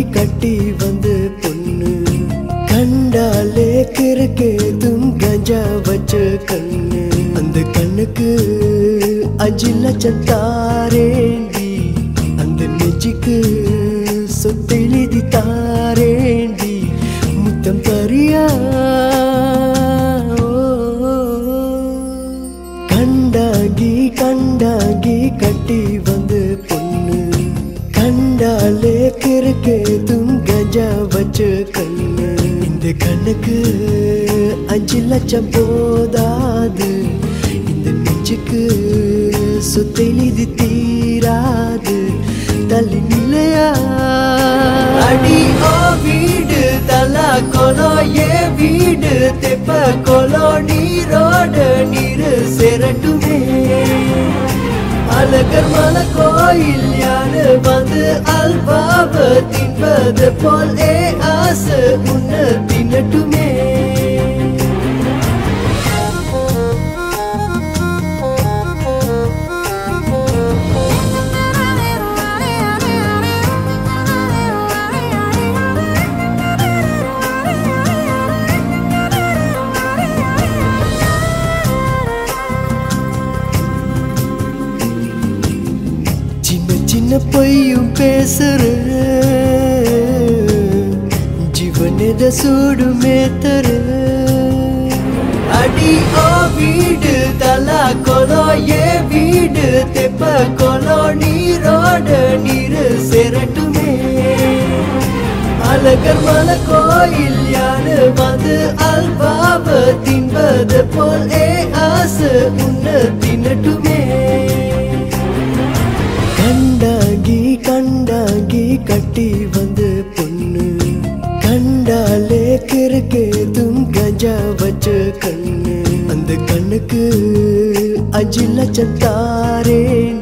கட்டி வந்து பொண்ணு கண்டாலே கிறுக்கேதும் கஞ்சா வச்ச கண்ணு அந்த கண்ணுக்கு அஞ்சு லட்சம் தாரேண்டி அந்த நெஞ்சுக்கு சொத்தெழுதி தாரேண்டி முத்தம் தரியா கண்டாகி கண்டாகி கட்டி வந்து பொண்ணு கண்டாலே கிறுக்கேதும் கஞ்சா வச்ச கண்ணு இந்த கண்ணுக்கு அஞ்சு லட்சம் போதாது இந்த நெஞ்சுக்கு சொத்தெழுதி தீராது தள்ளி நிலையா அடி ஓ வீடு தலா கொலம் ஏ வீடு தெப்ப கொலம் நீரோட நீரு சேரட்டுமே அழகர் மல கோயில் யாரு வந்து அல்வாவ தின்பது போல் ஏ ஆசை உன்ன தின்னட்டுமே சின்ன சின்ன பொய்யும் பேசுற ஜீவனத சூடுமே தர அடி ஓ வீடு தலா கொலம் ஏ வீடு தெப்ப கொலம் நீரோட நீரு சேரட்டுமே அழகர் மல கோயில் யாரு வந்து அல்வாவ தின்பது போல் ஏ ஆசை உன்ன தின்னட்டுமே கண்டாகி கண்டாகி கட்டி வந்து பொண்ணு கண்டாலே கிறுக்கேதும் கஞ்சா வச்ச கண்ணு அந்த கண்ணுக்கு அஞ்சு லட்சம் தாரேன்